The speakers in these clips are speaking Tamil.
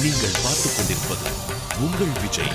நீங்கள் பார்த்துக் கொண்டிருப்பது உங்கள் விஜய்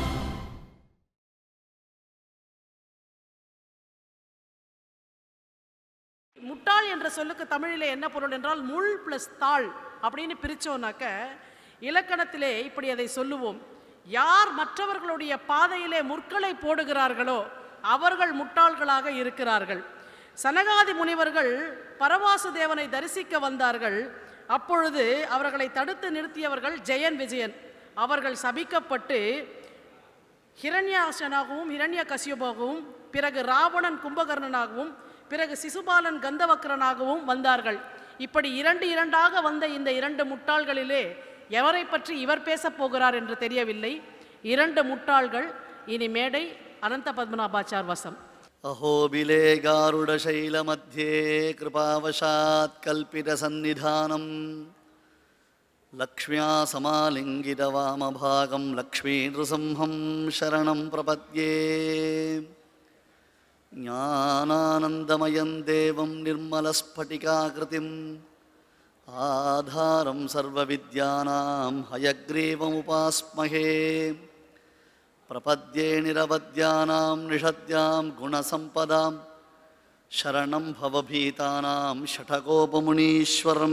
முட்டாள் என்ற சொல்லுக்கு தமிழிலே என்ன பொருள் என்றால் முள் பிளஸ் தாள் அப்படின்னு பிரிச்சோம்னாக்க இலக்கணத்திலே இப்படி அதை சொல்லுவோம் யார் மற்றவர்களுடைய பாதையிலே முற்களை போடுகிறார்களோ அவர்கள் முட்டாள்களாக இருக்கிறார்கள் சனகாதி முனிவர்கள் பரவாசு தேவனை தரிசிக்க வந்தார்கள் அப்பொழுது அவர்களை தடுத்து நிறுத்தியவர்கள் ஜெயன் விஜயன் அவர்கள் சபிக்கப்பட்டு ஹிரண்யாசனாகவும் ஹிரண்ய கசியபாகவும் பிறகு ராவணன் கும்பகர்ணனாகவும் பிறகு சிசுபாலன் கந்தவக்கரனாகவும் வந்தார்கள் இப்படி இரண்டு இரண்டாக வந்த இந்த இரண்டு முட்டாள்களிலே எவரை பற்றி இவர் பேசப் போகிறார் என்று தெரியவில்லை இரண்டு முட்டாள்கள் இனி மேடை அனந்த பத்மநாபாச்சார் வசம் अहोबिले गारुडशैलमध्ये कृपावशात् कल्पितसन्निधानम् लक्ष्म्या समालिङ्गितवामभागं लक्ष्मीनृसिंहं शरणं प्रपद्ये ज्ञानानन्दमयं देवं निर्मलस्फटिकाकृतिम् आधारं सर्वविद्यानां हयग्रीवमुपास्महे प्रपद्ये निरवद्यानां निषद्यां गुणसम्पदां शरणं भवभीतानां ஷடகோபமுனீஸ்வரம்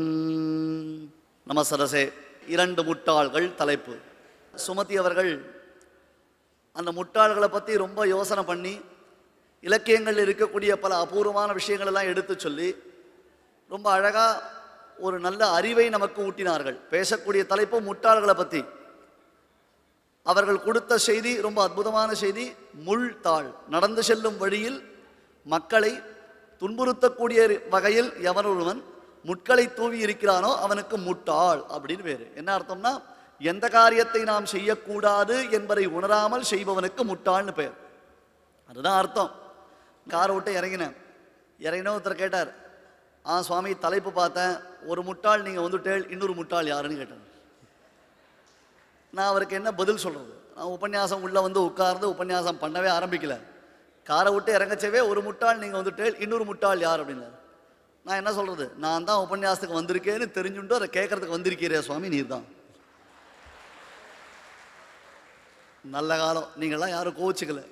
நமசரசே இரண்டு முட்டாள்கள் தலைப்பு சுமதி அவர்கள் அந்த முட்டாள்களை பற்றி ரொம்ப யோசனை பண்ணி இலக்கியங்களில் இருக்கக்கூடிய பல அபூர்வமான விஷயங்கள் எல்லாம் எடுத்து சொல்லி ரொம்ப அழகாக ஒரு நல்ல அறிவை நமக்கு ஊட்டினார்கள் பேசக்கூடிய தலைப்பு முட்டாள்களை பற்றி அவர்கள் கொடுத்த செய்தி ரொம்ப அற்புதமான செய்தி முள் தாள் நடந்து செல்லும் வழியில் மக்களை துன்புறுத்தக்கூடிய வகையில் எவன் ஒருவன் முட்களை தூவி இருக்கிறானோ அவனுக்கு முட்டாள் அப்படின்னு பேரு என்ன அர்த்தம்னா எந்த காரியத்தை நாம் செய்யக்கூடாது என்பதை உணராமல் செய்பவனுக்கு முட்டாள்னு பேர் அதுதான் அர்த்தம் காரை விட்டு இறங்கினேன் இறங்கின ஒருத்தர் கேட்டார் ஆ சுவாமி தலைப்பு பார்த்தேன் ஒரு முட்டாள் நீங்கள் வந்துட்டேள் இன்னொரு முட்டாள் யாருன்னு கேட்டார் நான் அவருக்கு என்ன பதில் சொல்கிறது நான் உபன்யாசம் உள்ளே வந்து உட்கார்ந்து உபன்யாசம் பண்ணவே ஆரம்பிக்கல காரை விட்டு இறங்கச்சவே ஒரு முட்டாள் நீங்கள் வந்துட்டு இன்னொரு முட்டாள் யார் அப்படின்னாரு நான் என்ன சொல்கிறது நான் தான் உபன்யாசத்துக்கு வந்திருக்கேன்னு தெரிஞ்சுட்டு அதை கேட்கறதுக்கு வந்திருக்கிறே சுவாமி நீர் தான் நல்ல காலம் நீங்களாம் யாரும் கோச்சிக்கல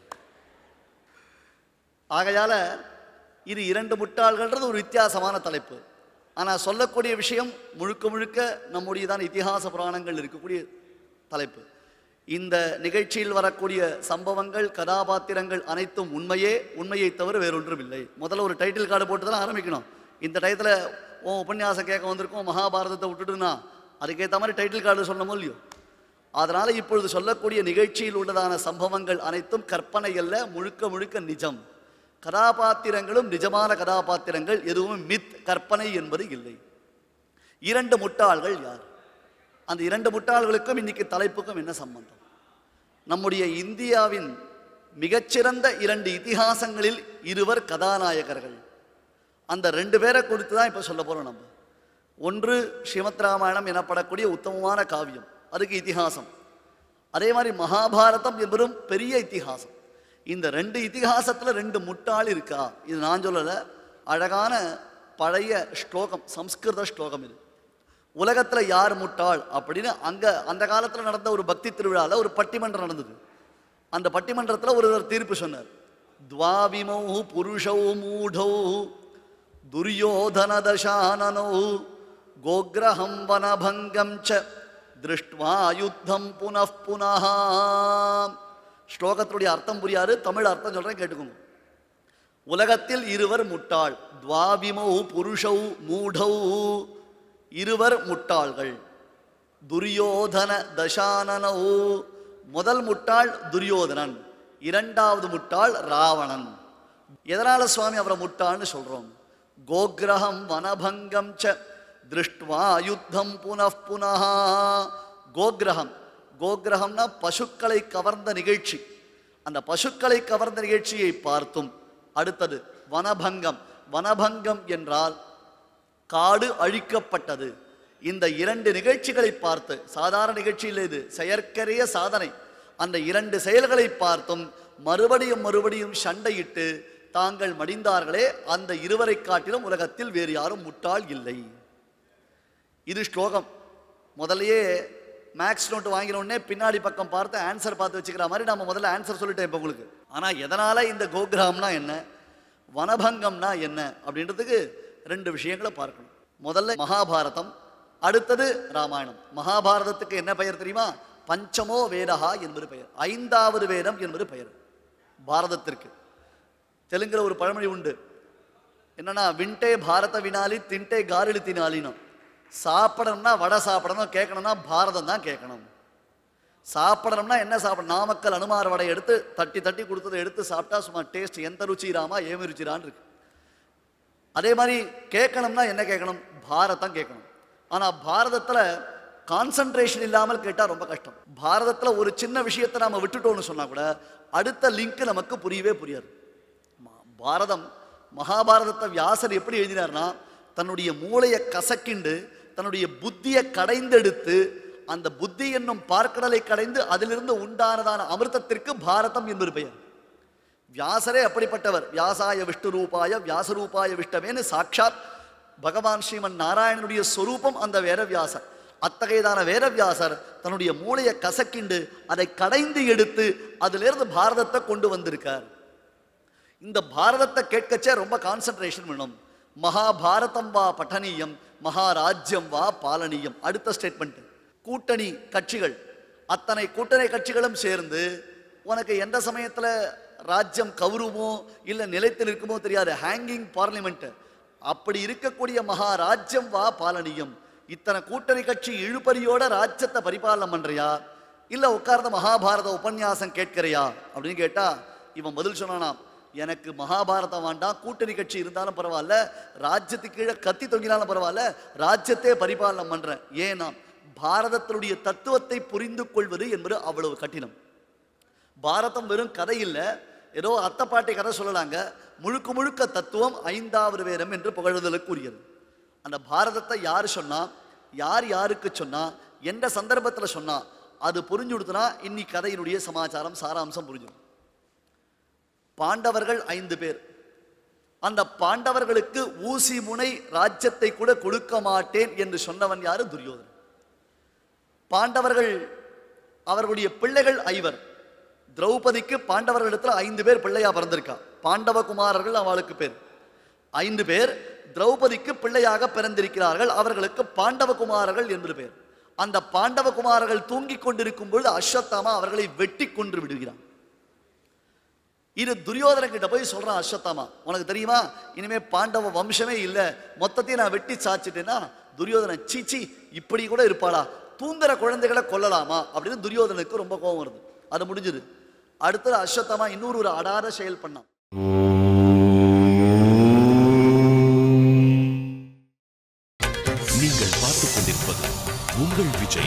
ஆகையால் இது இரண்டு முட்டாள்கள்ன்றது ஒரு வித்தியாசமான தலைப்பு ஆனால் சொல்லக்கூடிய விஷயம் முழுக்க முழுக்க நம்முடையதான இதிகாச புராணங்கள் இருக்கக்கூடிய தலைப்பு இந்த நிகழ்ச்சியில் வரக்கூடிய சம்பவங்கள் கதாபாத்திரங்கள் அனைத்தும் உண்மையே உண்மையை தவிர வேறொன்றும் இல்லை முதல்ல ஒரு டைட்டில் கார்டு போட்டு தான் ஆரம்பிக்கணும் இந்த டயத்தில் உன் உபன்யாசம் கேட்க வந்திருக்கோம் மகாபாரதத்தை விட்டுட்டுனா அதுக்கேற்ற மாதிரி டைட்டில் கார்டு சொல்லணுமோ இல்லையோ அதனால் இப்பொழுது சொல்லக்கூடிய நிகழ்ச்சியில் உள்ளதான சம்பவங்கள் அனைத்தும் கற்பனை அல்ல முழுக்க முழுக்க நிஜம் கதாபாத்திரங்களும் நிஜமான கதாபாத்திரங்கள் எதுவும் மித் கற்பனை என்பது இல்லை இரண்டு முட்டாள்கள் யார் அந்த இரண்டு முட்டாள்களுக்கும் இன்னைக்கு தலைப்புக்கும் என்ன சம்பந்தம் நம்முடைய இந்தியாவின் மிகச்சிறந்த இரண்டு இதிகாசங்களில் இருவர் கதாநாயகர்கள் அந்த ரெண்டு பேரை குறித்து தான் இப்போ சொல்ல போகிறோம் நம்ம ஒன்று ஸ்ரீமத் ராமாயணம் எனப்படக்கூடிய உத்தமமான காவியம் அதுக்கு இதிகாசம் அதே மாதிரி மகாபாரதம் என்பதும் பெரிய இதிகாசம் இந்த ரெண்டு இதிகாசத்தில் ரெண்டு முட்டாள் இருக்கா இது நான் சொல்லலை அழகான பழைய ஸ்லோகம் சம்ஸ்கிருத ஸ்லோகம் இது உலகத்தில் யார் முட்டாள் அப்படின்னு அங்கே அந்த காலத்தில் நடந்த ஒரு பக்தி திருவிழாவில் ஒரு பட்டிமன்றம் நடந்தது அந்த பட்டிமன்றத்தில் ஒருவர் தீர்ப்பு சொன்னார் துவாவிமௌ புருஷௌ மூடௌ துரியோதன தசானனௌ கோக்ரஹம் வனபங்கம் ச திருஷ்டுவா யுத்தம் புனః புனः ஸ்லோகத்தினுடைய அர்த்தம் புரியாது தமிழ் அர்த்தம் சொல்கிறேன் கேட்டுக்கோங்க உலகத்தில் இருவர் முட்டாள் துவாவிமௌ புருஷௌ மூடௌ இருவர் முட்டாள்கள் துரியோதன தசானனௌ முதல் முட்டாள் துரியோதனன் இரண்டாவது முட்டாள் ராவணன் எதனால சுவாமி அவரை முட்டாள்னு சொல்றோம் கோக்ரஹம் வனபங்கம் ச திருஷ்டுவா யுத்தம் புனః புனः கோக்ரஹம் கோக்ரஹம்னா பசுக்களை கவர்ந்த நிகழ்ச்சி அந்த பசுக்களை கவர்ந்த நிகழ்ச்சியை பார்த்தும் அடுத்தது வனபங்கம் வனபங்கம் என்றால் காடு அழிக்கப்பட்டது இந்த இரண்டு நிகழ்ச்சிகளை பார்த்து சாதாரண நிகழ்ச்சியில் இது செயற்கரிய சாதனை அந்த இரண்டு செயல்களை பார்த்தும் மறுபடியும் மறுபடியும் சண்டையிட்டு தாங்கள் மடிந்தார்களே அந்த இருவரை காட்டிலும் உலகத்தில் வேறு யாரும் முட்டாள் இல்லை இது ஸ்லோகம் முதல்லயே மேக்ஸ் நோட்டு வாங்கின உடனே பின்னாடி பக்கம் பார்த்து ஆன்சர் பார்த்து வச்சுக்கிற மாதிரி நம்ம முதல்ல ஆன்சர் சொல்லிட்டேன் இப்போ உங்களுக்கு ஆனால் எதனால் இந்த கோகிராம்னா என்ன வனபங்கம்னா என்ன அப்படின்றதுக்கு ரெண்டு விஷயங்களை பார்க்கணும் முதல்ல மகாபாரதம் அடுத்தது ராமாயணம் மகாபாரதத்துக்கு என்ன பெயர் தெரியுமா பஞ்சமோ வேதஹா என்பது பெயர் ஐந்தாவது வேதம் என்பது பெயர் பாரதத்திற்கு தெலுங்குல ஒரு பழமொழி உண்டு என்னன்னா விண்டே பாரத வினாலி திண்டே காரிலி தினாலினும் சாப்பிடணும்னா வடை சாப்பிடணும் கேட்கணும்னா பாரதம் தான் கேட்கணும் சாப்பிடணும்னா என்ன சாப்பிட நாமக்கல் அனுமார் வடை எடுத்து தட்டி தட்டி கொடுத்ததை எடுத்து சாப்பிட்டா சும்மா டேஸ்ட் எந்த ருச்சிராமா ஏமி ருச்சிரான்னு இருக்கு அதே மாதிரி கேட்கணும்னா என்ன கேட்கணும் பாரதம் கேட்கணும் ஆனா பாரதத்துல கான்சன்ட்ரேஷன் இல்லாமல் கேட்டா ரொம்ப கஷ்டம் பாரதத்துல ஒரு சின்ன விஷயத்தை நாம விட்டுட்டோம்னு சொன்னா கூட அடுத்த லிங்க் நமக்கு புரியவே புரியாது ம- பாரதம் மகாபாரதத்தை வியாசர் எப்படி எழுதினார்னா தன்னுடைய மூளையை கசக்கிண்டு தன்னுடைய புத்தியை கடைந்தெடுத்து அந்த புத்தி என்னும் பார்க்கடலை கடைந்து அதிலிருந்து உண்டானதான அமிர்தத்திற்கு பாரதம் என்பது பெயர் வியாசரே அப்படிப்பட்டவர் வியாசாய விஷ்ணு ரூபாய வியாசரூபாய விஷ்டவேன்னு சாட்சாத் பகவான் ஸ்ரீமன் நாராயணனுடைய சொரூபம் அந்த வேதவியாசர் அத்தகையதான வேதவியாசர் தன்னுடைய மூளையை கசக்கிண்டு அதை கடைந்து எடுத்து அதிலிருந்து பாரதத்தை கொண்டு வந்திருக்கார் இந்த பாரதத்தை கேட்கச்சே ரொம்ப கான்சென்ட்ரேஷன் வேணும் மகாபாரதம் வா பட்டனீயம் மகாராஜ்யம் வா பாலனீயம் அடுத்த ஸ்டேட்மெண்ட் கூட்டணி கட்சிகள் அத்தனை கூட்டணி கட்சிகளும் சேர்ந்து உனக்கு எந்த சமயத்துல ராஜ்யம் கௌருவமோ இல்ல நிலைத்து நிற்குமோ தெரியாது ஹேங்கிங் பார்லிமெண்ட் அப்படி இருக்கக்கூடிய மகாராஜ்யம் வா பாலனியம் இத்தனை கூட்டணி கட்சி இழுபறியோட ராஜ்யத்தை பரிபாலனம் பண்றியா இல்ல உட்கார்ந்த மகாபாரத உபன்யாசம் கேட்கிறியா அப்படின்னு கேட்டா இவன் பதில் சொன்னானாம் எனக்கு மகாபாரதம் வேண்டாம் கூட்டணி கட்சி இருந்தாலும் பரவாயில்ல ராஜ்யத்துக்கு கீழே கத்தி தொங்கினாலும் பரவாயில்ல ராஜ்யத்தை பரிபாலனம் பண்றேன் ஏன்னா பாரதத்தினுடைய தத்துவத்தை புரிந்து கொள்வது என்பது அவ்வளவு கடினம் பாரதம் வெறும் கதை இல்ல ஏதோ அத்தப்பாட்டி கதை சொல்லலாங்க முழுக்க முழுக்க தத்துவம் ஐந்தாவது வேதம் என்று புகழுதலுக்குரியது அந்த பாரதத்தை யார் சொன்னா யார் யாருக்கு சொன்னா எந்த சந்தர்ப்பத்துல சொன்னா அது புரிஞ்சு கொடுத்தனா இன்னி கதையினுடைய சமாச்சாரம் சாராம்சம் புரிஞ்சிடும் பாண்டவர்கள் ஐந்து பேர் அந்த பாண்டவர்களுக்கு ஊசி முனை ராஜ்யத்தை கூட கொடுக்க மாட்டேன் என்று சொன்னவன் யாரு துரியோதனன் பாண்டவர்கள் அவர்களுடைய பிள்ளைகள் ஐவர் திரௌபதிக்கு பாண்டவர்களிடத்துல ஐந்து பேர் பிள்ளையா பிறந்திருக்கா பாண்டவ குமாரர்கள் அவளுக்கு பேர் ஐந்து பேர் திரௌபதிக்கு பிள்ளையாக பிறந்திருக்கிறார்கள் அவர்களுக்கு பாண்டவ குமாரர்கள் என்று பேர் அந்த பாண்டவ குமாரர்கள் தூங்கிக் கொண்டிருக்கும் பொழுது அஸ்வத்தாமா அவர்களை வெட்டி கொன்று விடுகிறான் இது துரியோதன கிட்ட போய் சொல்றான் அஸ்வத்தாமா உனக்கு தெரியுமா இனிமே பாண்டவ வம்சமே இல்ல மொத்தத்தையும் நான் வெட்டி சாச்சிட்டேன்னா துரியோதன சீச்சி இப்படி கூட இருப்பாளா தூங்குற குழந்தைகளை கொல்லலாமா அப்படின்னு துரியோதனுக்கு ரொம்ப கோபம் வருது அது முடிஞ்சது அடுத்தது அஸ்வத்தாமா இன்னொரு ஒரு அடாத செயல் பண்ணான் நீங்கள் பார்த்துக் கொண்டிருப்பது உங்கள் விஜய்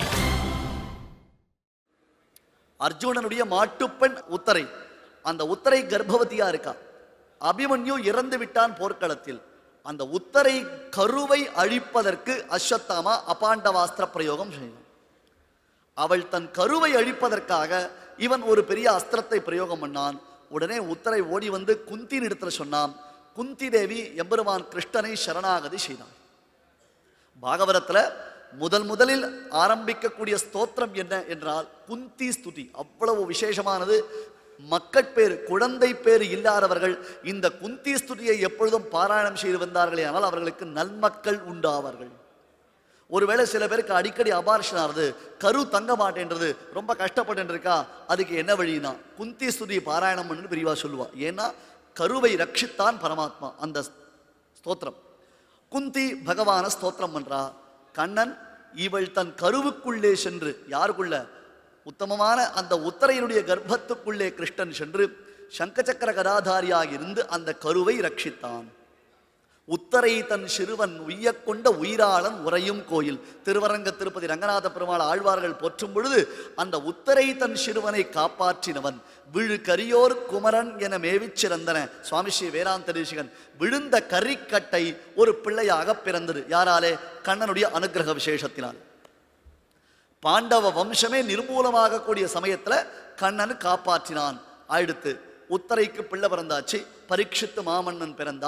அர்ஜுனனுடைய மாட்டுப்பெண் உத்தரை அந்த உத்தரை கர்ப்பவதியா இருக்கா அபிமன்யு இறந்து விட்டான் போர்க்களத்தில் அந்த உத்தரை கருவை அழிப்பதற்கு அஸ்வத்தாமா அபாண்டவாஸ்திர பிரயோகம் செய்யும் அவள் தன் கருவை அழிப்பதற்காக இவன் ஒரு பெரிய அஸ்திரத்தை பிரயோகம் பண்ணான் உடனே உத்தரை ஓடி வந்து குந்தின் இடத்துல சொன்னான் குந்தி தேவி எம்பெருமான் கிருஷ்ணனை சரணாகதி செய்தான் பாகவதத்துல முதல் முதலில் ஆரம்பிக்கக்கூடிய ஸ்தோத்திரம் என்ன என்றால் குந்தி ஸ்துதி அவ்வளவு விசேஷமானது மக்கட்பேறு குழந்தை பேறு இல்லாதவர்கள் இந்த குந்தி ஸ்துதியை எப்பொழுதும் பாராயணம் செய்து வந்தார்களே ஆனால் அவர்களுக்கு நன்மக்கள் உண்டாவார்கள் ஒருவேளை சில பேருக்கு அடிக்கடி அபார்ஷன் ஆகுது கரு தங்க மாட்டேன்றது ரொம்ப கஷ்டப்பட்டு இருக்கா அதுக்கு என்ன வழினா குந்தி ஸ்துதி பாராயணம் பண்ணு பிரிவா சொல்லுவா ஏன்னா கருவை ரட்சித்தான் பரமாத்மா அந்த ஸ்தோத்திரம் குந்தி பகவான ஸ்தோத்திரம் பண்றா கண்ணன் இவள் தன் கருவுக்குள்ளே சென்று யாருக்குள்ள உத்தமமான அந்த உத்தரையினுடைய கர்ப்பத்துக்குள்ளே கிருஷ்ணன் சென்று சங்கச்சக்கர கதாதாரியாக இருந்து அந்த கருவை ரட்சித்தான் உத்தரை தன் சிறுவன் உய்யக் கொண்ட உயிராளன் உறையும் கோயில் திருவரங்க திருப்பதி ரங்கநாத பெருமாள் ஆழ்வார்கள் போற்றும் பொழுது அந்த உத்தரை தன் சிறுவனை காப்பாற்றினவன் விழு கரியோர் குமரன் என மேவிச் சிறந்தன சுவாமி ஸ்ரீ வேதாந்த தேசிகன் விழுந்த கரிக்கட்டை ஒரு பிள்ளையாக பிறந்தது யாராலே கண்ணனுடைய அனுக்கிரக விசேஷத்தினால் பாண்டவ வம்சமே நிர்மூலமாகக்கூடிய சமயத்துல கண்ணன் காப்பாற்றினான் அடுத்து உத்தரைக்கு பிள்ளை பிறந்தாச்சு பரீட்சித்து மாமன்னன் பிறந்தான்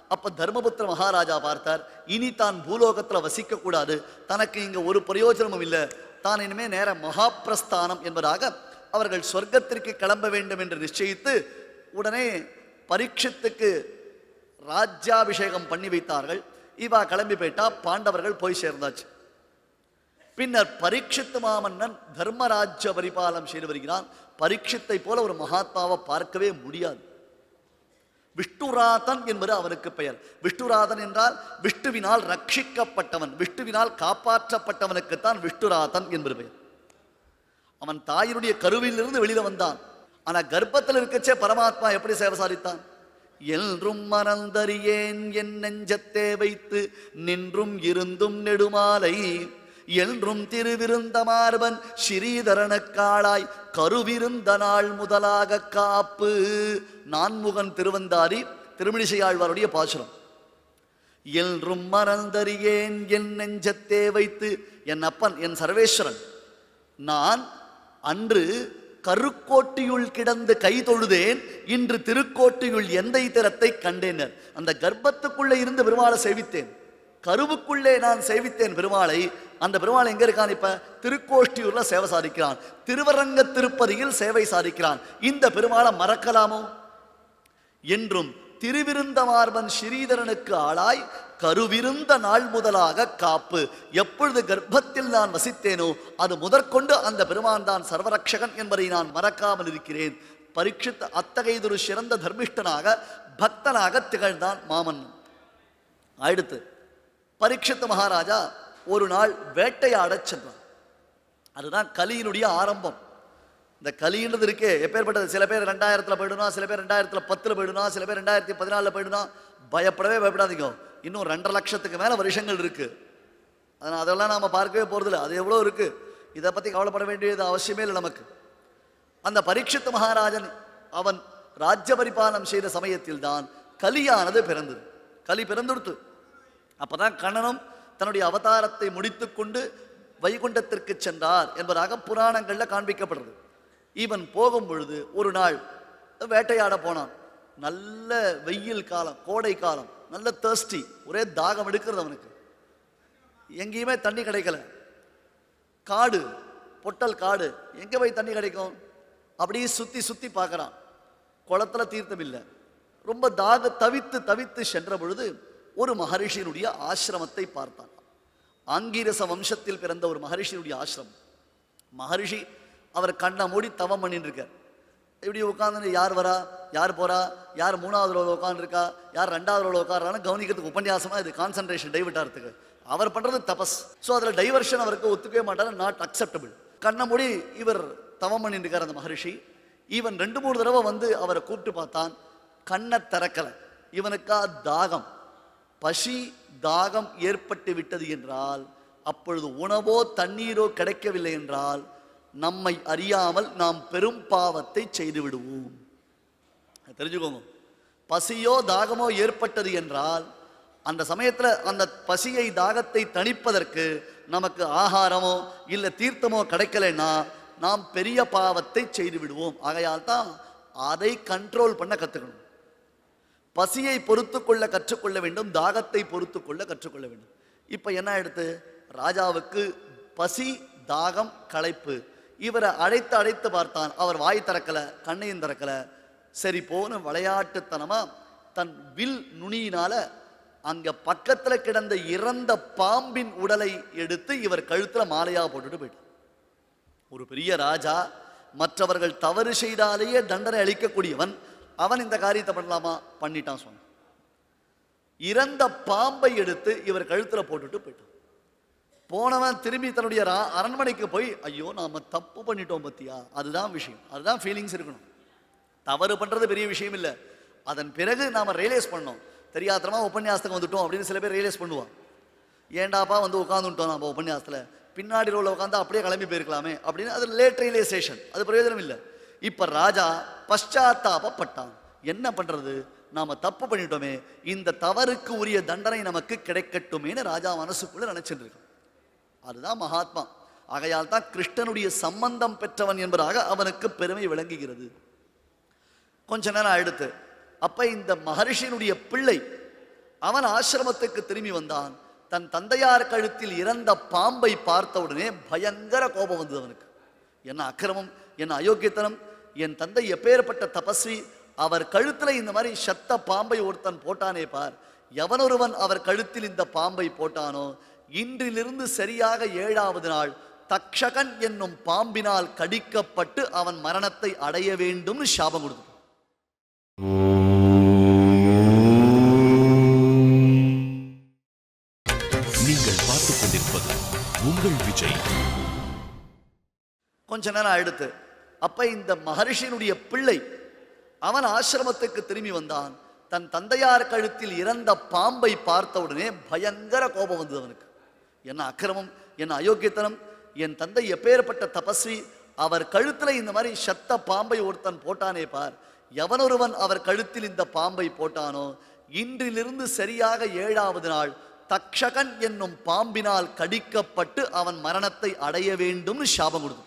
அப்ப தர்மபுத்திர மகாராஜா பார்த்தார் இனி தான் பூலோகத்துல வசிக்க கூடாது தனக்கு இங்க ஒரு பிரயோஜனமும் இல்லை தான் இனிமே நேர மகாபிரஸ்தானம் என்பதாக அவர்கள் சொர்க்கத்திற்கு கிளம்ப வேண்டும் என்று நிச்சயித்து உடனே பரீட்சித்துக்கு ராஜ்யாபிஷேகம் பண்ணி வைத்தார்கள் இவா கிளம்பி போயிட்டா பாண்டவர்கள் போய் சேர்ந்தாச்சு பின்னர் பரீட்சித்து மாமன்னன் தர்மராஜ்ய பரிபாலம் செய்து வருகிறான் பரீட்சித்தை போல ஒரு மகாத்மாவை பார்க்கவே முடியாது விஷ்ணுராதன் என்பது அவனுக்கு பெயர் விஷ்ணுராதன் என்றால் விஷ்ணுவினால் ரட்சிக்கப்பட்டவன் விஷ்ணுவினால் காப்பாற்றப்பட்டவனுக்குத்தான் விஷ்ணுராதன் என்பது பெயர் அவன் தாயினுடைய கருவிலிருந்து வெளியில வந்தான் ஆனா கர்ப்பத்தில் இருக்கச்சே பரமாத்மா எப்படி சேவை சாதித்தான் என்றும் மறந்தறியேன் என் நெஞ்சத்தே வைத்து நின்றும் இருந்தும் நெடுமாலை என்றும் திருவிருந்த மார்பன் ஸ்ரீதரனுக்காளாய் கருவிருந்த நாள் முதலாக காப்பு நான்முகன் திருவந்தாரி திருமிழிசையாழ்வாருடைய பாசுரம் என்றும் மறந்தறியேன் என் நெஞ்சத்தே வைத்து என் அப்பன் என் சர்வேஸ்வரன் நான் அன்று கருக்கோட்டியுள் கிடந்து கை தொழுதேன் இன்று திருக்கோட்டியுள் எந்தை திறத்தை கண்டேனர் அந்த கர்ப்பத்துக்குள்ளே இருந்து பெருமாளை சேவித்தேன் கருவுக்குள்ளே நான் சேவித்தேன் பெருமாளை அந்த பெருமாள் எங்க இருக்கான் இப்ப திருக்கோஷ்டியூர்ல சேவை சாதிக்கிறான் திருவரங்க திருப்பதியில் சேவை சாதிக்கிறான் இந்த பெருமாளை மறக்கலாமோ என்றும் திருவிருந்த மார்பன் ஸ்ரீதரனுக்கு ஆளாய் கருவிருந்த நாள் முதலாக காப்பு எப்பொழுது கர்ப்பத்தில் நான் வசித்தேனோ அது முதற்கொண்டு அந்த பெருமான் தான் சர்வரக்ஷகன் என்பதை நான் மறக்காமல் இருக்கிறேன் பரீட்சித் அத்தகையதொரு சிறந்த தர்மிஷ்டனாக பக்தனாக திகழ்ந்தான் மாமன்னன் அடுத்து பரீட்சித் மகாராஜா ஒரு நாள் வேட்டையாடச் சென்றான் அதுதான் கலியினுடைய ஆரம்பம் இந்த கலின்றது இருக்கே எப்பேற்பட்டது சில பேர் ரெண்டாயிரத்துல போயிடுனா சில பேர் ரெண்டாயிரத்துல பத்துல போயிடுனா சில பேர் ரெண்டாயிரத்தி பதினாலில் போயிடுனா பயப்படவே பயப்படாதீங்க இன்னும் ரெண்டரை லட்சத்துக்கு மேல வருஷங்கள் இருக்கு அதனால் அதெல்லாம் நாம பார்க்கவே போறதில்ல அது எவ்வளோ இருக்கு இதை பத்தி கவலைப்பட வேண்டியது அவசியமே இல்லை நமக்கு அந்த பரீட்சித் மகாராஜன் அவன் ராஜ்ய பரிபாலனம் செய்த சமயத்தில் தான் கலியானது பிறந்தது கலி பிறந்துடுத்து அப்பதான் கண்ணனும் தன்னுடைய அவதாரத்தை முடித்துக்கொண்டு வைகுண்டத்திற்கு சென்றார் என்பதாக புராணங்கள்ல காண்பிக்கப்படுறது இவன் போகும் பொழுது ஒரு நாள் வேட்டையாட போனான் நல்ல வெயில் காலம் கோடை காலம் நல்ல தேர்ஸ்டி ஒரே தாகம் எடுக்கிறது அவனுக்கு எங்கேயுமே தண்ணி கிடைக்கல காடு பொட்டல் காடு எங்க போய் தண்ணி கிடைக்கும் அப்படியே சுத்தி சுத்தி பார்க்கறான் குளத்துல தீர்த்தம் இல்லை ரொம்ப தாக தவித்து தவித்து சென்ற பொழுது ஒரு மகரிஷியினுடைய ஆசிரமத்தை பார்த்தான் ஆங்கீரச வம்சத்தில் பிறந்த ஒரு மகரிஷியினுடைய ஆசிரமம் மகரிஷி அவர் கண்ணை மூடி தவம் பண்ணிட்டு இருக்கார் இப்படி உட்காந்து யார் வரா யார் போறா யார் மூணாவது ரோல உட்காந்துருக்கா யார் ரெண்டாவது ரோல உட்காரான்னு கவனிக்கிறதுக்கு உபன்யாசமா இது கான்சன்ட்ரேஷன் டைவர்ட் ஆகிறதுக்கு அவர் பண்றது தபஸ் ஸோ அதில் டைவர்ஷன் அவருக்கு ஒத்துக்கவே மாட்டார் நாட் அக்செப்டபிள் கண்ணை மூடி இவர் தவம் பண்ணிட்டு இருக்கார் அந்த மகரிஷி இவன் ரெண்டு மூணு தடவை வந்து அவரை கூப்பிட்டு பார்த்தான் கண்ணை திறக்கலை இவனுக்கா தாகம் பசி தாகம் ஏற்பட்டு விட்டது என்றால் அப்பொழுது உணவோ தண்ணீரோ கிடைக்கவில்லை என்றால் நம்மை அறியாமல் நாம் பெரும் பாவத்தை செய்து விடுவோம் அது தெரிஞ்சுக்கோங்க பசியோ தாகமோ ஏற்பட்டது என்றால் அந்த சமயத்துல அந்த பசியை தாகத்தை தணிப்பதற்கு நமக்கு ஆகாரமோ இல்ல தீர்த்தமோ கிடைக்கலைன்னா நாம் பெரிய பாவத்தை செய்து விடுவோம் ஆகையால் தான் அதை கண்ட்ரோல் பண்ண கத்துக்கணும் பசியை பொறுத்து கொள்ள கற்றுக்கொள்ள வேண்டும் தாகத்தை பொறுத்து கொள்ள கற்றுக்கொள்ள வேண்டும் இப்ப என்ன எடுத்து ராஜாவுக்கு பசி தாகம் களைப்பு இவரை அழைத்து அழைத்து பார்த்தான் அவர் வாய் திறக்கல கண்ணையும் திறக்கல சரி போன விளையாட்டுத்தனமா தன் வில் நுனியினால அங்க பக்கத்துல கிடந்த இறந்த பாம்பின் உடலை எடுத்து இவர் கழுத்துல மாலையா போட்டுட்டு போயிட்டார் ஒரு பெரிய ராஜா மற்றவர்கள் தவறு செய்தாலேயே தண்டனை அளிக்கக்கூடியவன் அவன் இந்த காரியத்தை பண்ணலாமா பண்ணிட்டான் சொன்னான் இறந்த பாம்பை எடுத்து இவர் கழுத்துல போட்டுட்டு போயிட்டான் போனவன் திரும்பி தன்னுடைய ரா- அரண்மனைக்கு போய் ஐயோ நாம தப்பு பண்ணிட்டோம் பத்தியா அதுதான் விஷயம் அதுதான் ஃபீலிங்ஸ் இருக்கணும் தவறு பண்றது பெரிய விஷயம் இல்லை அதன் பிறகு நாம ரியலைஸ் பண்ணோம் தெரியாதனமா உபன்யாசத்துக்கு வந்துட்டோம் அப்படின்னு சில பேர் ரியலைஸ் பண்ணுவான் ஏண்டாப்பா வந்து உட்காந்துட்டோம் நம்ம உபன்யாசத்துல பின்னாடி ரோல உட்காந்து அப்படியே கிளம்பி போயிருக்கலாமே அப்படின்னு அது லேட் ரியலைசேஷன் அது பிரயோஜனம் இல்லை இப்ப ராஜா பశ్చాத்தாபப்பட்டான் என்ன பண்றது நாம தப்பு பண்ணிட்டோமே இந்த தவறுக்கு உரிய தண்டனை நமக்கு கிடைக்கட்டுமேன்னு ராஜா மனசுக்குள்ள நினைச்சிட்டு இருக்கான் அதுதான் மகாத்மா ஆகையால் தான் கிருஷ்ணனுடைய சம்பந்தம் பெற்றவன் என்பதாக அவனுக்கு பெருமை விளங்குகிறது கொஞ்ச நேரம் அடுத்து அப்ப இந்த மகரிஷியினுடைய பிள்ளை அவன் ஆசிரமத்துக்கு திரும்பி வந்தான் தன் தந்தையார் கழுத்தில் இறந்த பாம்பை பார்த்த உடனே பயங்கர கோபம் வந்தது அவனுக்கு என்ன அக்கிரமம் என்ன அயோக்கியத்தனம் என் தந்தை எப்பேற்பட்ட தபஸ்வி அவர் கழுத்துல இந்த மாதிரி சத்த பாம்பை ஒருத்தன் போட்டானே பார் எவனொருவன் அவர் கழுத்தில் இந்த பாம்பை போட்டானோ இன்றிலிருந்து சரியாக ஏழாவது நாள் தக்ஷகன் என்னும் பாம்பினால் கடிக்கப்பட்டு அவன் மரணத்தை அடைய வேண்டும்னு சாபம் கொடுத்து நீங்கள் பார்த்துக் கொண்டிருப்பது உங்கள் விஜய் கொஞ்ச நேரம் அடுத்து அப்ப இந்த மகரிஷியினுடைய பிள்ளை அவன் ஆசிரமத்துக்கு திரும்பி வந்தான் தன் தந்தையார் கழுத்தில் இறந்த பாம்பை பார்த்த உடனே பயங்கர கோபம் வந்தது அவனுக்கு என்ன அக்கிரமம் என்ன அயோக்கியத்தனம் என் தந்தை எப்பேற்பட்ட தபஸ்வி அவர் கழுத்துல இந்த மாதிரி சத்த பாம்பை ஒருத்தன் போட்டானே பார் எவனொருவன் அவர் கழுத்தில் இந்த பாம்பை போட்டானோ இன்றிலிருந்து சரியாக ஏழாவது நாள் தக்ஷகன் என்னும் பாம்பினால் கடிக்கப்பட்டு அவன் மரணத்தை அடைய வேண்டும்னு சாபம் கொடுத்து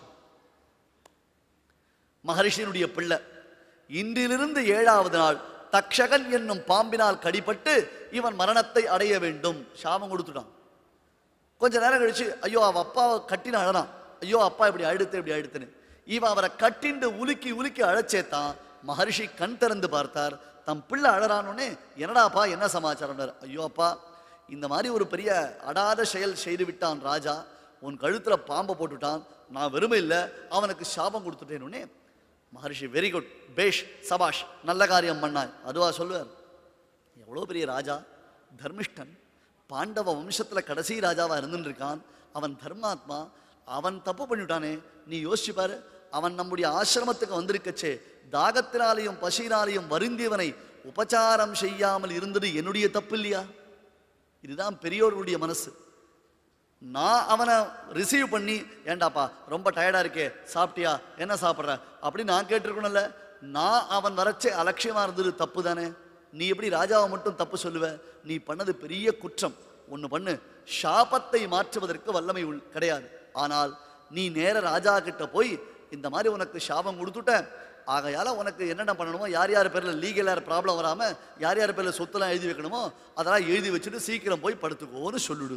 மகரிஷியினுடைய பிள்ளை இன்றிலிருந்து ஏழாவது நாள் தக்ஷகன் என்னும் பாம்பினால் கடிபட்டு இவன் மரணத்தை அடைய வேண்டும் சாபம் கொடுத்துட்டான் கொஞ்ச நேரம் கழிச்சு ஐயோ அவ அப்பாவை கட்டின அழறான் ஐயோ அப்பா இப்படி அழுத்து இப்படி அழுத்துன்னு இவன் அவரை கட்டிண்டு உலுக்கி உலுக்கி அழைச்சேத்தான் மகரிஷி கண் திறந்து பார்த்தார் தம் பிள்ளை அழறானோடனே என்னடாப்பா என்ன சமாச்சாரம்னார் ஐயோ அப்பா இந்த மாதிரி ஒரு பெரிய அடாத செயல் செய்து விட்டான் ராஜா உன் கழுத்துல பாம்பை போட்டுட்டான் நான் வெறுமை இல்லை அவனுக்கு சாபம் கொடுத்துட்டேன்னு மகரிஷி வெரி குட் பேஷ் சபாஷ் நல்ல காரியம் பண்ணாய் அதுவா சொல்லுவார் எவ்வளோ பெரிய ராஜா தர்மிஷ்டன் பாண்டவ வம்சத்தில் கடைசி ராஜாவா இருந்துட்டு இருக்கான் அவன் தர்மாத்மா அவன் தப்பு பண்ணிவிட்டானே நீ யோசிச்சு பாரு அவன் நம்முடைய ஆசிரமத்துக்கு வந்திருக்கச்சே தாகத்தினாலையும் பசியினாலையும் வருந்தியவனை உபச்சாரம் செய்யாமல் இருந்தது என்னுடைய தப்பு இல்லையா இதுதான் பெரியோர்களுடைய மனசு நான் அவனை ரிசீவ் பண்ணி ஏண்டாப்பா ரொம்ப டயர்டா இருக்கே சாப்பிட்டியா என்ன சாப்பிட்ற அப்படி நான் கேட்டிருக்கணும்ல நான் அவன் வரச்சே அலட்சியமா இருந்தது தப்பு தானே நீ எப்படி ராஜாவை மட்டும் தப்பு சொல்லுவ நீ பண்ணது பெரிய குற்றம் ஒன்று பண்ணு சாபத்தை மாற்றுவதற்கு வல்லமை உள் கிடையாது ஆனால் நீ நேர ராஜா கிட்ட போய் இந்த மாதிரி உனக்கு சாபம் கொடுத்துட்ட ஆகையால உனக்கு என்னென்ன பண்ணணுமோ யார் யார் பேரில் லீகல் யார் ப்ராப்ளம் வராமல் யார் யார் பேரில் சொத்துலாம் எழுதி வைக்கணுமோ அதெல்லாம் எழுதி வச்சுட்டு சீக்கிரம் போய் படுத்துக்கோன்னு சொல்லிடு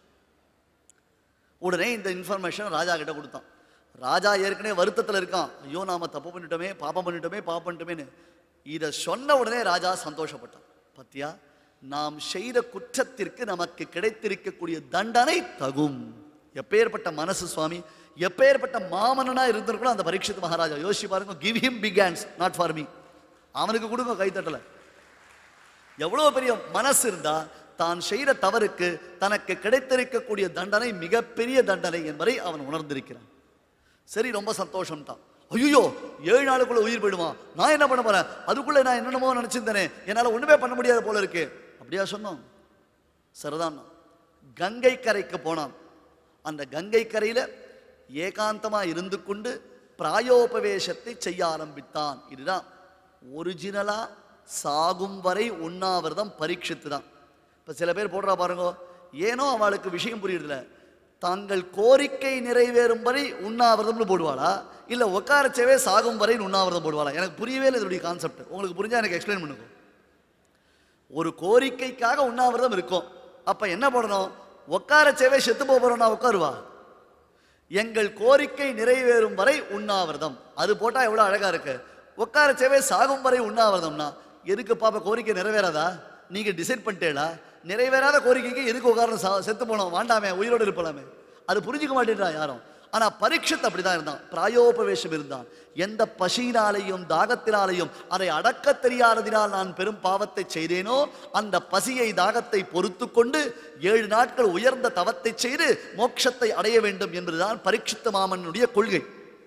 உடனே இந்த இன்ஃபர்மேஷன் ராஜா கிட்ட கொடுத்தான் ராஜா ஏற்கனவே வருத்தத்தில் இருக்கான் ஐயோ நாம தப்பு பண்ணிட்டோமே பாப்பம் பண்ணிட்டோமே பாப்பம் பண்ணிட்டோமேன்னு இதை சொன்ன உடனே ராஜா சந்தோஷப்பட்டான் பத்தியா நாம் செய்த குற்றத்திற்கு நமக்கு கிடைத்திருக்கக்கூடிய தண்டனை தகும் எப்பேற்பட்ட மனசு சுவாமி எப்பேற்பட்ட மாமன்னனா இருந்திருக்கணும் அந்த பரீட்சித் மகாராஜா யோசிச்சு பாருங்க give him big hands not for me அவனுக்கு கொடுங்க கைத்தட்டலை எவ்வளவு பெரிய மனசு இருந்தா தான் செய்த தவறுக்கு தனக்கு கிடைத்திருக்கக்கூடிய தண்டனை மிகப்பெரிய தண்டனை என்பதை அவன் உணர்ந்திருக்கிறான் சரி ரொம்ப சந்தோஷம் தான் ஐயோ ஏழு நாளுக்குள்ள உயிர் போயிடுவான் நான் என்ன பண்ண போறேன் அதுக்குள்ள நான் என்னென்னமோ நினைச்சிருந்தேனே என்னால ஒண்ணுமே பண்ண முடியாத போல இருக்கு அப்படியா சொன்னோம் சரிதான் கங்கை கரைக்கு போனான் அந்த கங்கை கரையில ஏகாந்தமா இருந்து கொண்டு பிராயோபவேசத்தை செய்ய ஆரம்பித்தான் இதுதான் ஒரிஜினலா சாகும் வரை உண்ணாவிரதம் பரீட்சித்து தான் இப்போ சில பேர் போடுறா பாருங்க ஏனோ அவளுக்கு விஷயம் புரியுறதில்ல தாங்கள் கோரிக்கை நிறைவேறும் வரை உண்ணாவிரதம்னு போடுவாளா இல்லை உட்காரச்சவே சாகும் வரை உண்ணாவிரதம் போடுவாளா எனக்கு புரியவே இல்லை இதனுடைய கான்செப்ட் உங்களுக்கு புரிஞ்சா எனக்கு எக்ஸ்பிளைன் பண்ணுங்க ஒரு கோரிக்கைக்காக உண்ணாவிரதம் இருக்கும் அப்ப என்ன பண்ணணும் உட்காரச்சேவே செத்து போறோம்னா உட்காருவா எங்கள் கோரிக்கை நிறைவேறும் வரை உண்ணாவிரதம் அது போட்டா எவ்வளவு அழகா இருக்கு உட்காரச்சேவே சாகும் வரை உண்ணாவிரதம்னா எதுக்கு பாப்பா கோரிக்கை நிறைவேறாதா நீங்க டிசைட் பண்ணிட்டேடா நிறைவேறாத கோரிக்கைக்கு எதுக்கு உட்காரணும் சா- செத்து போனோம் வாண்டாமே உயிரோடு இருப்பலாமே அது புரிஞ்சுக்க மாட்டேன்றா யாரும் ஆனா பரீட்சத் அப்படிதான் இருந்தான் பிராயோபவேஷம் இருந்தான் எந்த பசியினாலையும் தாகத்தினாலையும் அதை அடக்க தெரியாததினால் நான் பெரும் பாவத்தை செய்தேனோ அந்த பசியை தாகத்தை பொறுத்து கொண்டு ஏழு நாட்கள் உயர்ந்த தவத்தை செய்து மோட்சத்தை அடைய வேண்டும் என்பதுதான் பரீட்சித்த மாமனுடைய கொள்கை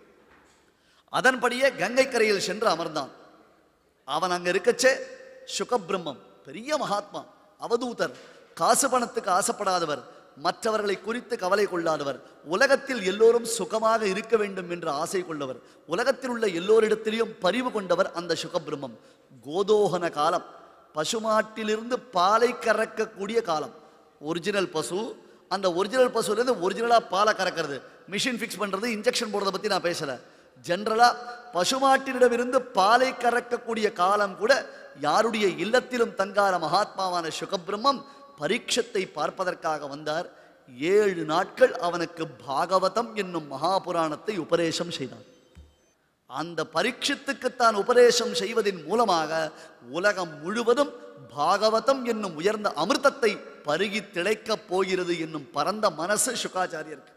அதன்படியே கங்கை கரையில் சென்று அமர்ந்தான் அவன் அங்க இருக்கச்சே சுகபிரம்மம் பெரிய மகாத்மா அவதூதர் காசு பணத்துக்கு ஆசைப்படாதவர் மற்றவர்களை குறித்து கவலை கொள்ளாதவர் உலகத்தில் எல்லோரும் சுகமாக இருக்க வேண்டும் என்ற ஆசை கொண்டவர் உலகத்தில் உள்ள எல்லோரிடத்திலையும் பரிவு கொண்டவர் அந்த சுகபிரம்மம் கோதோகன காலம் பசுமாட்டிலிருந்து பாலை கறக்கக்கூடிய காலம் ஒரிஜினல் பசு அந்த ஒரிஜினல் பசுலேருந்து ஒரிஜினலாக பாலை கறக்கிறது மிஷின் ஃபிக்ஸ் பண்ணுறது இன்ஜெக்ஷன் போடுறதை பற்றி நான் பேசலை ஜென்ரலாக பசுமாட்டினிடமிருந்து பாலை கறக்கக்கூடிய காலம் கூட யாருடைய இல்லத்திலும் தங்கார மகாத்மாவான சுகபிரம்மம் பரீட்சத்தை பார்ப்பதற்காக வந்தார் ஏழு நாட்கள் அவனுக்கு பாகவதம் என்னும் மகாபுராணத்தை உபதேசம் செய்தார் அந்த பரீட்சத்துக்குத்தான் உபதேசம் செய்வதின் மூலமாக உலகம் முழுவதும் பாகவதம் என்னும் உயர்ந்த அமிர்தத்தை பருகி திளைக்கப் போகிறது என்னும் பரந்த மனசு சுகாச்சாரியருக்கு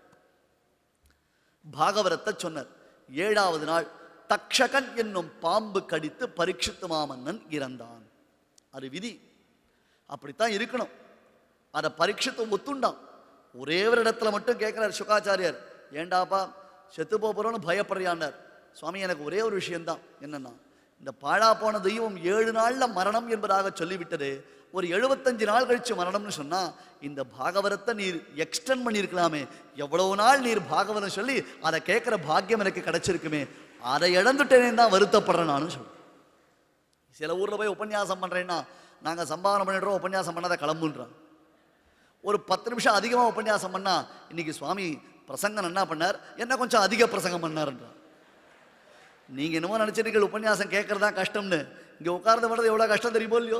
பாகவரத்தை சொன்னார் ஏழாவது நாள் தக்ஷகன் என்னும் பாம்பு கடித்து பரீட்சித்து மாமன்னன் இறந்தான் அது விதி அப்படித்தான் இருக்கணும் அதை பரீட்சித்து ஒத்துண்டான் ஒரே ஒரு இடத்துல மட்டும் கேட்கிறார் சுகாச்சாரியர் ஏண்டாப்பா செத்து போறோம்னு பயப்படுறியான்னார் சுவாமி எனக்கு ஒரே ஒரு விஷயம்தான் என்னன்னா இந்த பாழா போன தெய்வம் ஏழு நாள்ல மரணம் என்பதாக சொல்லிவிட்டது ஒரு எழுபத்தஞ்சு நாள் கழிச்சு மரணம்னு சொன்னா இந்த பாகவரத்தை நீர் எக்ஸ்டெண்ட் பண்ணியிருக்கலாமே எவ்வளவு நாள் நீர் பாகவதம் சொல்லி அதை கேட்குற பாக்கியம் எனக்கு கிடைச்சிருக்குமே அதை இழந்துட்டேனே தான் வருத்தப்படுறேன் நானும் சொல்றேன் சில ஊரில் போய் உபன்யாசம் பண்ணுறேன்னா நாங்கள் சம்பாவனை பண்ணிடுறோம் உபன்யாசம் பண்ணாத கிளம்புன்றோம் ஒரு பத்து நிமிஷம் அதிகமாக உபன்யாசம் பண்ணா இன்னைக்கு சுவாமி பிரசங்கம் என்ன பண்ணார் என்ன கொஞ்சம் அதிக பிரசங்கம் பண்ணாருன்றார் நீங்கள் என்னமோ நினச்சிருக்கீங்க உபன்யாசம் கேட்கறது தான் கஷ்டம்னு இங்கே உட்கார்ந்து பண்ணுறது எவ்வளோ கஷ்டம் தெரியுமோ இல்லையோ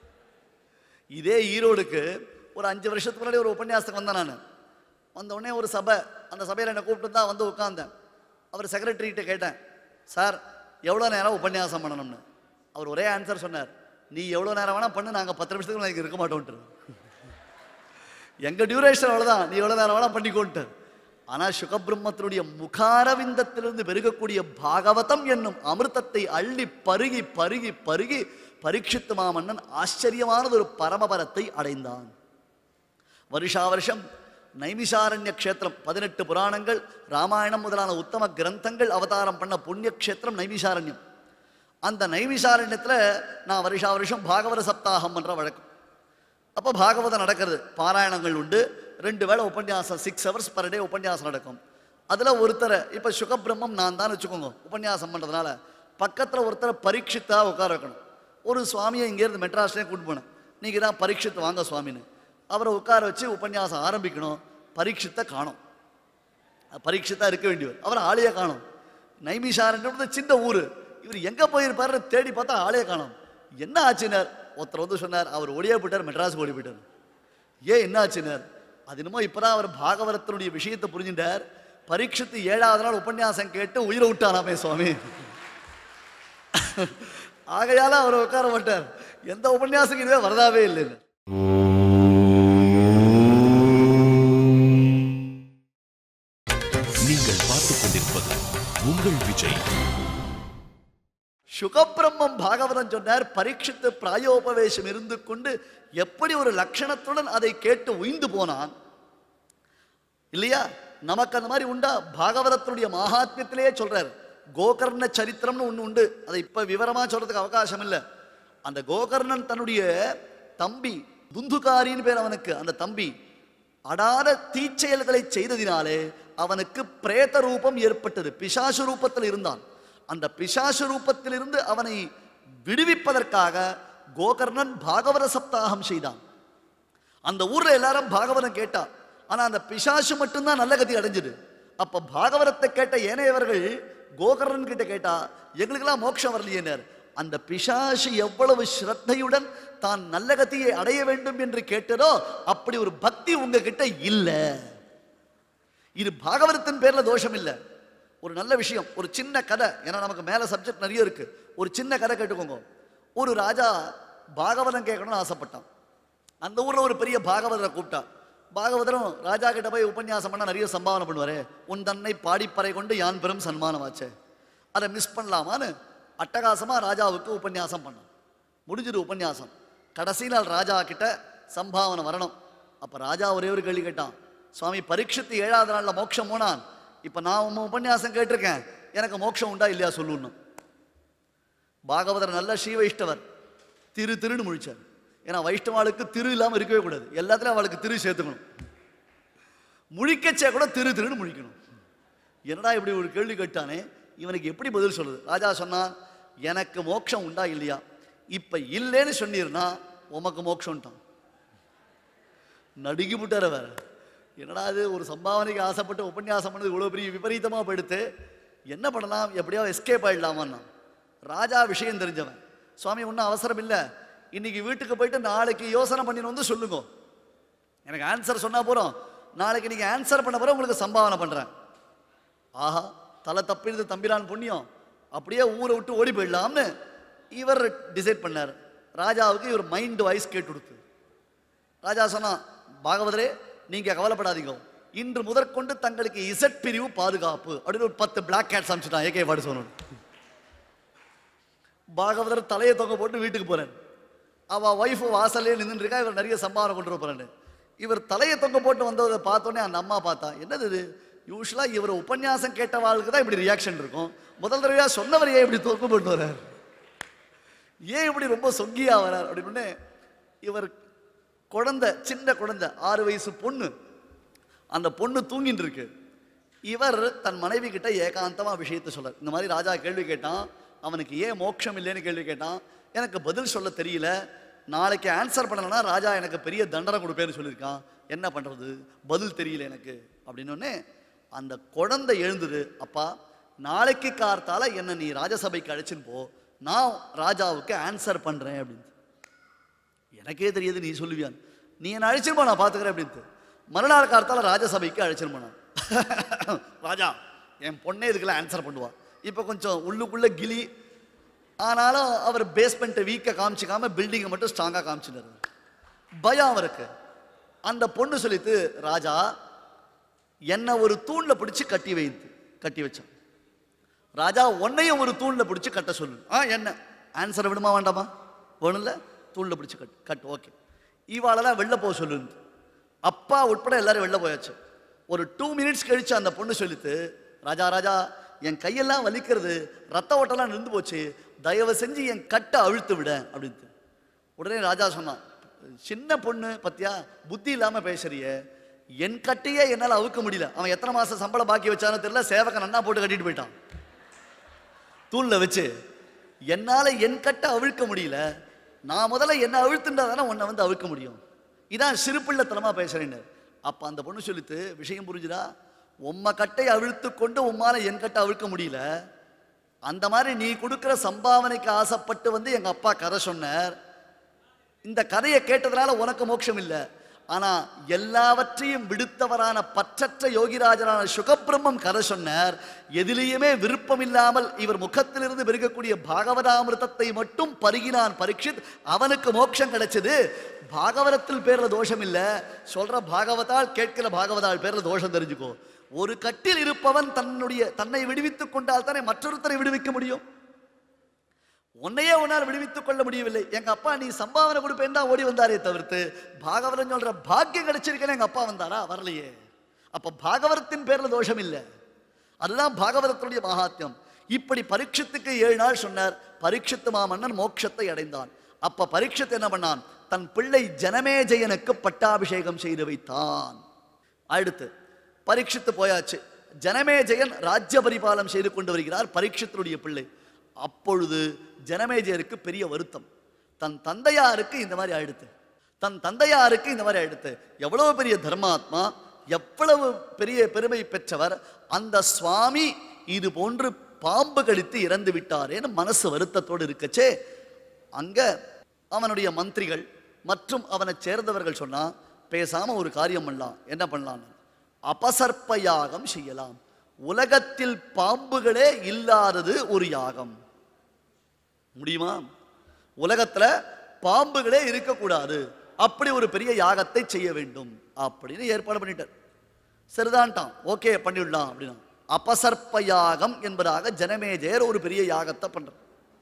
இதே ஈரோடுக்கு ஒரு அஞ்சு வருஷத்துக்கு முன்னாடி ஒரு உபன்யாசத்துக்கு வந்தேன் நான் வந்த உடனே ஒரு சபை அந்த சபையில் என்னை கூப்பிட்டு தான் வந்து உட்கார்ந்தேன் அவர் செக்ரட்டரிகிட்ட கேட்டேன் சார் எவ்வளோ நேரம் உபன்யாசம் பண்ணணும்னு அவர் ஒரே ஆன்சர் சொன்னார் நீ எவ்வளோ நேரம் வேணால் பண்ணு நாங்கள் பத்து நிமிஷத்துக்கு நாளைக்கு இருக்க மாட்டோன்ட்டு எங்கள் டியூரேஷன் அவ்வளோதான் நீ எவ்வளோ நேரம் வேணால் பண்ணிக்கோன்ட்டு ஆனால் சுகபிரம்மத்தினுடைய முகாரவிந்தத்திலிருந்து பெருகக்கூடிய பாகவதம் என்னும் அமிர்தத்தை அள்ளி பருகி பருகி பருகி பரீட்சித்து மாமன்னன் ஆச்சரியமானது ஒரு பரமபரத்தை அடைந்தான் வருஷா வருஷம் நைமிசாரண்ய க்ஷேத்திரம் பதினெட்டு புராணங்கள் ராமாயணம் முதலான உத்தம கிரந்தங்கள் அவதாரம் பண்ண புண்ணிய க்ஷேத்திரம் நைமிசாரண்யம் அந்த நைமிசாரண்யத்தில் நான் வருஷா வருஷம் பாகவத சப்தாகம் பண்ற வழக்கம் அப்போ பாகவதம் நடக்கிறது பாராயணங்கள் உண்டு ரெண்டு வேளை உபன்யாசம் சிக்ஸ் ஹவர்ஸ் பர் டே உபன்யாசம் நடக்கும் அதில் ஒருத்தரை இப்போ சுகபிரம்மம் நான் தான் வச்சுக்கோங்க உபன்யாசம் பண்ணுறதுனால பக்கத்தில் ஒருத்தரை பரீட்சித்தா உட்கார வைக்கணும் ஒரு சுவாமியை இங்கேருந்து மெட்ராஸ்லேயே கூட்டு போனேன் நீங்கள் தான் பரீட்சித்து வாங்க சுவாமின்னு அவரை உட்கார வச்சு உபன்யாசம் ஆரம்பிக்கணும் பரீட்சித்தை காணும் பரீட்சித்தா இருக்க வேண்டியவர் அவர் ஆளையே காணும் நைமிஷாரன்றது சின்ன ஊர் இவர் எங்கே போயிருப்பாரு தேடி பார்த்தா ஆளையே காணும் என்ன ஆச்சுனார் ஒருத்தர் வந்து சொன்னார் அவர் ஓடியே போயிட்டார் மெட்ராஸுக்கு ஓடி போயிட்டார் ஏன் என்ன ஆச்சுனார் அது என்னமோ இப்பதான் அவர் பாகவரத்தினுடைய விஷயத்தை புரிஞ்சுட்டார் பரீட்சித்து ஏழாவது நாள் உபன்யாசம் கேட்டு உயிரை விட்டானாமே சுவாமி ஆகையால அவர் உட்கார மாட்டார் எந்த உபன்யாசம் இதுவே வரதாவே இல்லை நீங்கள் பார்த்துக் கொண்டிருப்பது உங்கள் விஜய் சுகபிரம்மம் பாகவதம் சொன்னார் பரீட்சித்து பிராயோபவேசம் இருந்து கொண்டு எப்படி ஒரு லட்சணத்துடன் அதை கேட்டு உய்ந்து போனான் இல்லையா நமக்கு அந்த மாதிரி உண்டா பாகவதத்தினுடைய மகாத்மியத்திலேயே சொல்றார் கோகர்ண சரித்திரம்னு ஒன்று உண்டு அதை இப்ப விவரமா சொல்றதுக்கு அவகாசம் இல்லை அந்த கோகர்ணன் தன்னுடைய தம்பி துந்துகாரின்னு பேர் அவனுக்கு அந்த தம்பி அடாத தீச்செயல்களை செய்ததினாலே அவனுக்கு பிரேத ரூபம் ஏற்பட்டது பிசாசு ரூபத்தில் இருந்தான் அந்த பிசாசு ரூபத்திலிருந்து அவனை விடுவிப்பதற்காக கோகர்ணன் பாகவத சப்தாகம் செய்தான் அந்த ஊர்ல எல்லாரும் பாகவதம் கேட்டா ஆனா அந்த பிசாசு மட்டும்தான் நல்ல கதி அடைஞ்சது அப்ப பாகவதத்தை கேட்ட ஏனையவர்கள் கோகர்ணன் கிட்ட கேட்டா எங்களுக்கெல்லாம் மோட்சம் வரலையேனர் அந்த பிசாசு எவ்வளவு ஸ்ரத்தையுடன் தான் நல்ல கதியை அடைய வேண்டும் என்று கேட்டதோ அப்படி ஒரு பக்தி உங்ககிட்ட இல்லை இது பாகவதத்தின் பேர்ல தோஷம் இல்லை ஒரு நல்ல விஷயம் ஒரு சின்ன கதை ஏன்னா நமக்கு மேல சப்ஜெக்ட் நிறைய இருக்கு ஒரு சின்ன கதை கேட்டுக்கோங்க ஒரு ராஜா பாகவதம் கேட்கணும்னு ஆசைப்பட்டான் அந்த ஊர்ல ஒரு பெரிய பாகவதரை கூப்பிட்டான் பாகவதரும் ராஜா கிட்ட போய் உபன்யாசம் பண்ண நிறைய சம்பாவனை பண்ணுவாரு உன் தன்னை பாடிப்பறை கொண்டு யான் பெரும் சன்மானமாச்சே அதை மிஸ் பண்ணலாமான்னு அட்டகாசமா ராஜாவுக்கு உபன்யாசம் பண்ணான் முடிஞ்சது உபன்யாசம் கடைசி நாள் ராஜா கிட்ட சம்பாவனை வரணும் அப்ப ராஜா ஒரே ஒரு கேள்வி கேட்டான் சுவாமி பரீட்சித்து ஏழாவது நாள்ல மோட்சம் போனான் இப்ப நான் உன் உபன்யாசம் கேட்டிருக்கேன் எனக்கு மோட்சம் உண்டா இல்லையா சொல்லுன்னு பாகவதர் நல்ல ஸ்ரீ வைஷ்ணவர் திரு திருன்னு முழிச்சார் ஏன்னா வைஷ்ணவாளுக்கு திரு இல்லாமல் இருக்கவே கூடாது எல்லாத்துலையும் அவளுக்கு திரு சேர்த்துக்கணும் முழிக்கச்சே கூட திரு திருன்னு முழிக்கணும் என்னடா இப்படி ஒரு கேள்வி கேட்டானே இவனுக்கு எப்படி பதில் சொல்லுது ராஜா சொன்னான் எனக்கு மோட்சம் உண்டா இல்லையா இப்ப இல்லைன்னு சொன்னீர்னா உமக்கு மோட்சம்ட்டான் நடுங்கி விட்டார வேற என்னடா இது ஒரு சம்பாவனைக்கு ஆசைப்பட்டு உபன்யாசம் பண்ணது இவ்வளோ பெரிய விபரீதமாக போயிடுத்து என்ன பண்ணலாம் எப்படியோ எஸ்கேப் ஆயிடலாமான்னா ராஜா விஷயம் தெரிஞ்சவன் சுவாமி ஒன்றும் அவசரம் இல்லை இன்னைக்கு வீட்டுக்கு போயிட்டு நாளைக்கு யோசனை பண்ணின்னு வந்து சொல்லுங்க எனக்கு ஆன்சர் சொன்னா போறோம் நாளைக்கு நீங்க ஆன்சர் பண்ண போற உங்களுக்கு சம்பாவனை பண்றேன் ஆஹா தலை தப்பிடுது தம்பிரான் புண்ணியம் அப்படியே ஊரை விட்டு ஓடி போயிடலாம்னு இவர் டிசைட் பண்ணார் ராஜாவுக்கு இவர் மைண்ட் வாய்ஸ் கேட்டு கொடுத்து ராஜா சொன்னான் பாகவதரே நீங்க கவலைப்படாதீங்க இன்று முதற்கொண்டு தங்களுக்கு இசட் பிரிவு பாதுகாப்பு அப்படின்னு ஒரு பத்து பிளாக் கேட்ஸ் அனுப்பிச்சுட்டான் ஏகே பாடு சொன்னோம் பாகவதர் தலையை தொங்க போட்டு வீட்டுக்கு போறேன் அவ ஒய்ஃபு வாசல்லே நின்றுட்டு இருக்கா இவர் நிறைய சம்பாவனை கொண்டு போறேன்னு இவர் தலையை தொங்க போட்டு வந்ததை பார்த்தோன்னே அந்த அம்மா பார்த்தா என்னது இது யூஸ்வலா இவர் உபன்யாசம் கேட்டவாளுக்கு தான் இப்படி ரியாக்ஷன் இருக்கும் முதல் தடவையா சொன்னவர் ஏன் இப்படி தொங்க போட்டு வர்றார் ஏன் இப்படி ரொம்ப சொங்கியா வரார் அப்படின்னு இவர் குழந்தை சின்ன குழந்தை ஆறு வயசு பொண்ணு அந்த பொண்ணு தூங்கிட்டு இருக்கு இவர் தன் மனைவி கிட்ட ஏகாந்தமா விஷயத்தை சொல்றார் இந்த மாதிரி ராஜா கேள்வி கேட்டான் அவனுக்கு ஏன் மோட்சம் இல்லைன்னு கேள்வி கேட்டான் எனக்கு பதில் சொல்ல தெரியல நாளைக்கு ஆன்சர் பண்ணலன்னா ராஜா எனக்கு பெரிய தண்டனை கொடுப்பேன்னு சொல்லியிருக்கான் என்ன பண்றது பதில் தெரியல எனக்கு அப்படின்னு உடனே அந்த குழந்தை எழுந்துரு அப்பா நாளைக்கு கார்த்தால என்ன நீ ராஜசபைக்கு அழைச்சின்னு போ நான் ராஜாவுக்கு ஆன்சர் பண்றேன் அப்படின்னு எனக்கே தெரியுது நீ சொல்லுவியான் நீ என்ன அழைச்சிருப்பா நான் பார்த்துக்கிறேன் அப்படின்ட்டு மறுநாள் காலத்தால் ராஜசபைக்கு அழைச்சிருப்பா நான் ராஜா என் பொண்ணே இதுக்கெல்லாம் ஆன்சர் பண்ணுவா இப்போ கொஞ்சம் உள்ளுக்குள்ள கிளி ஆனாலும் அவர் பேஸ்மெண்ட்டை வீக்கை காமிச்சிக்காம பில்டிங்கை மட்டும் ஸ்ட்ராங்காக காமிச்சுட்டாரு பயம் அவருக்கு அந்த பொண்ணு சொல்லித்து ராஜா என்னை ஒரு தூண்ல பிடிச்சு கட்டி வைத்து கட்டி வச்சான் ராஜா உன்னையும் ஒரு தூண்ல பிடிச்சு கட்ட சொல்லு ஆ என்ன ஆன்சரை விடுமா வேண்டாமா வேணும்ல தூண்ல பிடிச்சு கட்டு கட்டு ஓகே இவாளெல்லாம் வெளில போக சொல்லுன்னு அப்பா உட்பட எல்லாரும் வெளில போயாச்சு ஒரு டூ மினிட்ஸ் கழிச்சு அந்த பொண்ணு சொல்லித்து ராஜா ராஜா என் கையெல்லாம் வலிக்கிறது ரத்த ஓட்டெல்லாம் நின்று போச்சு தயவு செஞ்சு என் கட்டை அழுத்து விட அப்படின்ட்டு உடனே ராஜா சொன்னான் சின்ன பொண்ணு பத்தியா புத்தி இல்லாம பேசுறியே என் கட்டையே என்னால் அவுக்க முடியல அவன் எத்தனை மாசம் சம்பளம் பாக்கி வச்சானோ தெரியல சேவகன் நன்னா போட்டு கட்டிட்டு போயிட்டான் தூண்ல வச்சு என்னால என் கட்டை அவிழ்க்க முடியல நான் முதல்ல என்ன அழுத்துண்டா தானே உன்னை வந்து அவிழ்க்க முடியும் இதான் சிறுபிள்ளத்தனமா பேசுறேன்னு அப்ப அந்த பொண்ணு சொல்லித்து விஷயம் புரிஞ்சுதா உம்ம கட்டை அவிழ்த்து கொண்டு உம்மால என் கட்டை அவிழ்க்க முடியல அந்த மாதிரி நீ கொடுக்கிற சம்பாவனைக்கு ஆசைப்பட்டு வந்து எங்க அப்பா கதை சொன்னார் இந்த கதையை கேட்டதுனால உனக்கு மோட்சம் இல்லை ஆனா எல்லாவற்றையும் விடுத்தவரான பற்றற்ற யோகிராஜரான சுகபிரம்மம் கதை சொன்னார் எதிலேயுமே விருப்பம் இல்லாமல் இவர் முகத்திலிருந்து பெருகக்கூடிய பாகவதாமிருதத்தை மட்டும் பருகினான் பரீட்சித் அவனுக்கு மோட்சம் கிடைச்சது பாகவதத்தில் பேர்ல தோஷம் இல்ல சொல்ற பாகவதால் கேட்கிற பாகவதால் பேர்ல தோஷம் தெரிஞ்சுக்கோ ஒரு கட்டில் இருப்பவன் தன்னுடைய தன்னை விடுவித்துக் கொண்டால் தானே மற்றொருத்தரை விடுவிக்க முடியும் உன்னையே உன்னால் விடுவித்துக் கொள்ள முடியவில்லை எங்க அப்பா நீ சம்பாவனை கொடுப்பேன் தான் ஓடி வந்தாரே தவிர்த்து பாகவதம் சொல்ற பாக்கியம் கிடைச்சிருக்கேன்னு எங்க அப்பா வந்தாரா வரலையே அப்ப பாகவதத்தின் பேர்ல தோஷம் இல்லை அதுதான் பாகவதத்தினுடைய மகாத்மியம் இப்படி பரீட்சத்துக்கு ஏழு நாள் சொன்னார் பரீட்சித்து மாமன்னன் மோட்சத்தை அடைந்தான் அப்ப பரீட்சித் என்ன பண்ணான் தன் பிள்ளை ஜனமேஜயனுக்கு பட்டாபிஷேகம் செய்து வைத்தான் அடுத்து பரீட்சித்து போயாச்சு ஜனமேஜயன் ராஜ்ய பரிபாலம் செய்து கொண்டு வருகிறார் பரீட்சித்தனுடைய பிள்ளை அப்பொழுது ஜனமேஜயருக்கு பெரிய வருத்தம் தன் தந்தையாருக்கு இந்த மாதிரி ஆயிடுத்து தன் தந்தையாருக்கு இந்த மாதிரி ஆயிடுத்து எவ்வளவு பெரிய தர்மாத்மா எவ்வளவு பெரிய பெருமை பெற்றவர் அந்த சுவாமி இது போன்று பாம்பு கடித்து இறந்து விட்டாரேன்னு மனசு வருத்தத்தோடு இருக்கச்சே அங்க அவனுடைய மந்திரிகள் மற்றும் அவனை சேர்ந்தவர்கள் சொன்னா பேசாம ஒரு காரியம் பண்ணலாம் என்ன பண்ணலாம் அபசர்ப்ப யாகம் செய்யலாம் உலகத்தில் பாம்புகளே இல்லாதது ஒரு யாகம் முடியுமா உலகத்துல பாம்புகளே இருக்கக்கூடாது அப்படி ஒரு பெரிய யாகத்தை செய்ய வேண்டும் அப்படின்னு ஏற்பாடு பண்ணிட்டார் சரிதான்ட்டான் ஓகே பண்ணிவிடலாம் அப்படின்னா அபசர்ப்ப யாகம் என்பதாக ஜனமேஜயர் ஒரு பெரிய யாகத்தை பண்றார்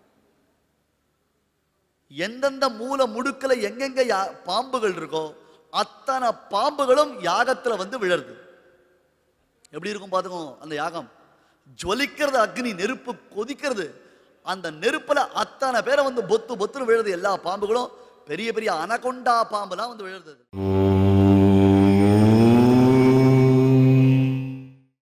எந்தெந்த மூல முடுக்கல எங்கெங்க யா- பாம்புகள் இருக்கோ அத்தனை பாம்புகளும் யாகத்துல வந்து விழருது எப்படி இருக்கும் பாத்துக்கோ அந்த யாகம் ஜொலிக்கிறது அக்னி நெருப்பு கொதிக்கிறது அந்த நெருப்புல அத்தனை பேரை வந்து பொத்து பொத்துன்னு விழுறது எல்லா பாம்புகளும் பெரிய பெரிய அனகொண்டா பாம்புலாம் வந்து விழுறது